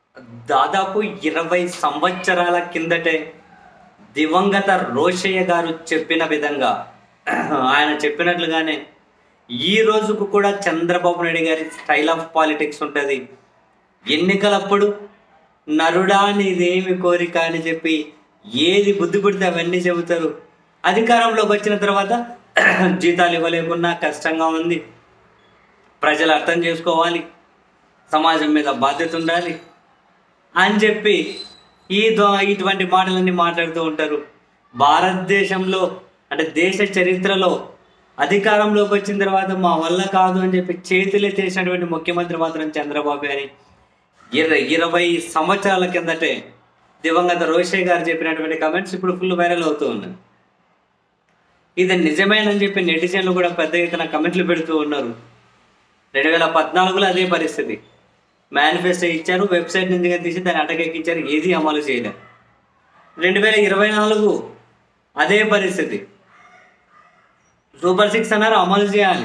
దాదాపు ఇరవై సంవత్సరాల కిందటే దివంగత రోషయ్య గారు చెప్పిన విధంగా ఆయన చెప్పినట్లుగానే ఈ రోజుకు కూడా చంద్రబాబు నాయుడు గారి స్టైల్ ఆఫ్ పాలిటిక్స్ ఉంటుంది ఎన్నికలప్పుడు నరుడా నీదేమి కోరిక అని చెప్పి ఏది బుద్ధి పుడితే అవన్నీ చెబుతారు అధికారంలోకి వచ్చిన తర్వాత జీతాలు ఇవ్వలేకున్నా కష్టంగా ఉంది ప్రజలు అర్థం చేసుకోవాలి సమాజం మీద బాధ్యత ఉండాలి అని చెప్పి ఈ దో- ఇటువంటి మాటలన్నీ మాట్లాడుతూ ఉంటారు భారతదేశంలో అంటే దేశ చరిత్రలో అధికారంలోకి వచ్చిన తర్వాత మా వల్ల కాదు అని చెప్పి చేతులే చేసినటువంటి ముఖ్యమంత్రి మాత్రం చంద్రబాబు గారి ఇరవై ఇరవై సంవత్సరాల కిందటే దివంగత రోషయ్య గారు చెప్పినటువంటి కమెంట్స్ ఇప్పుడు ఫుల్ వైరల్ అవుతూ ఉన్నాయి ఇది నిజమేనని చెప్పి నెటిజన్లు కూడా పెద్ద ఎత్తున కమెంట్లు పెడుతూ ఉన్నారు రెండు వేల పద్నాలుగులో అదే పరిస్థితి మేనిఫెస్టో ఇచ్చారు వెబ్సైట్ నుంచి తీసి దాన్ని అటకెక్కించారు ఏది అమలు చేయలేదు రెండు వేల ఇరవై నాలుగు అదే పరిస్థితి సూపర్ సిక్స్ అన్నారు అమలు చేయాలి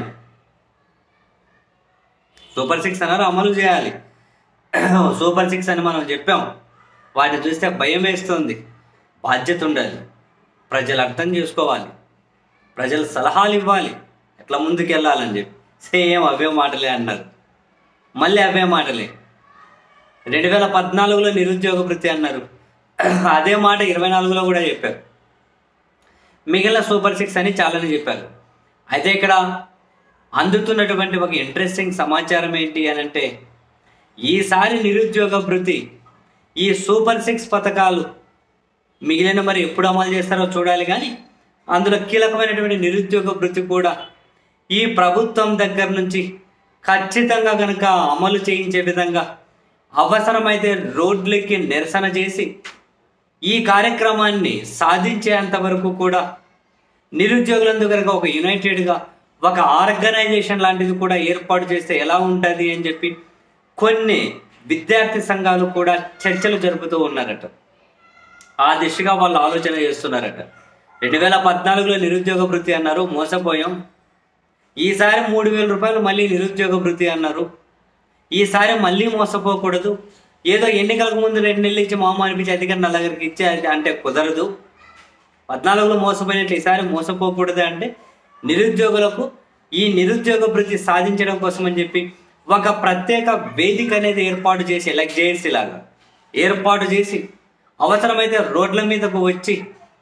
సూపర్ సిక్స్ అన్నారు అమలు చేయాలి సూపర్ సిక్స్ అని మనం చెప్పాం వాటిని చూస్తే భయం వేస్తుంది బాధ్యత ఉండాలి ప్రజలు అర్థం చేసుకోవాలి ప్రజలు సలహాలు ఇవ్వాలి ఎట్లా ముందుకు వెళ్ళాలని చెప్పి సేమ్ అవే మాటలే అన్నారు మళ్ళీ అవే మాటలే రెండు వేల పద్నాలుగులో నిరుద్యోగ వృత్తి అన్నారు అదే మాట ఇరవై నాలుగులో కూడా చెప్పారు మిగిలిన సూపర్ సిక్స్ అని చాలానే చెప్పారు అయితే ఇక్కడ అందుతున్నటువంటి ఒక ఇంట్రెస్టింగ్ సమాచారం ఏంటి అని అంటే ఈసారి నిరుద్యోగ వృత్తి ఈ సూపర్ సిక్స్ పథకాలు మిగిలిన మరి ఎప్పుడు అమలు చేస్తారో చూడాలి కానీ అందులో కీలకమైనటువంటి నిరుద్యోగ వృత్తి కూడా ఈ ప్రభుత్వం దగ్గర నుంచి ఖచ్చితంగా కనుక అమలు చేయించే విధంగా అవసరమైతే రోడ్లకి నిరసన చేసి ఈ కార్యక్రమాన్ని సాధించేంత వరకు కూడా నిరుద్యోగులందు కనుక ఒక యునైటెడ్గా ఒక ఆర్గనైజేషన్ లాంటిది కూడా ఏర్పాటు చేస్తే ఎలా ఉంటుంది అని చెప్పి కొన్ని విద్యార్థి సంఘాలు కూడా చర్చలు జరుపుతూ ఉన్నారట ఆ దిశగా వాళ్ళు ఆలోచన చేస్తున్నారట రెండు వేల పద్నాలుగులో నిరుద్యోగ వృత్తి అన్నారు మోసపోయాం ఈసారి మూడు వేల రూపాయలు మళ్ళీ నిరుద్యోగ వృత్తి అన్నారు ఈసారి మళ్ళీ మోసపోకూడదు ఏదో ఎన్నికలకు ముందు రెండు నెలలు ఇచ్చి మామ అనిపించి అధికారి నా దగ్గరికి ఇచ్చి అది అంటే కుదరదు పద్నాలుగులో మోసపోయినట్లు ఈసారి మోసపోకూడదు అంటే నిరుద్యోగులకు ఈ నిరుద్యోగ వృత్తి సాధించడం కోసం అని చెప్పి ఒక ప్రత్యేక వేదిక అనేది ఏర్పాటు చేసి ఎలక్ట్ చేసి లాగా ఏర్పాటు చేసి అవసరమైతే రోడ్ల మీదకు వచ్చి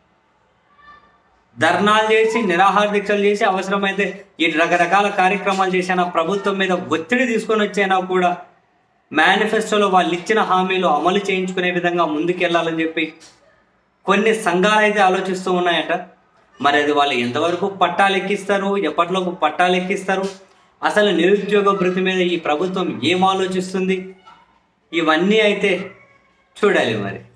ధర్నాలు చేసి నిరాహార దీక్షలు చేసి అవసరమైతే ఈ రకరకాల కార్యక్రమాలు చేసినా ప్రభుత్వం మీద ఒత్తిడి తీసుకొని వచ్చైనా కూడా మేనిఫెస్టోలో వాళ్ళు ఇచ్చిన హామీలు అమలు చేయించుకునే విధంగా ముందుకెళ్లాలని చెప్పి కొన్ని సంఘాలు అయితే ఆలోచిస్తూ ఉన్నాయట మరి అది వాళ్ళు ఎంతవరకు పట్టాలు ఎక్కిస్తారు ఎప్పటిలోపు పట్టాలు ఎక్కిస్తారు అసలు నిరుద్యోగ భృతి మీద ఈ ప్రభుత్వం ఏం ఆలోచిస్తుంది ఇవన్నీ అయితే చూడాలి మరి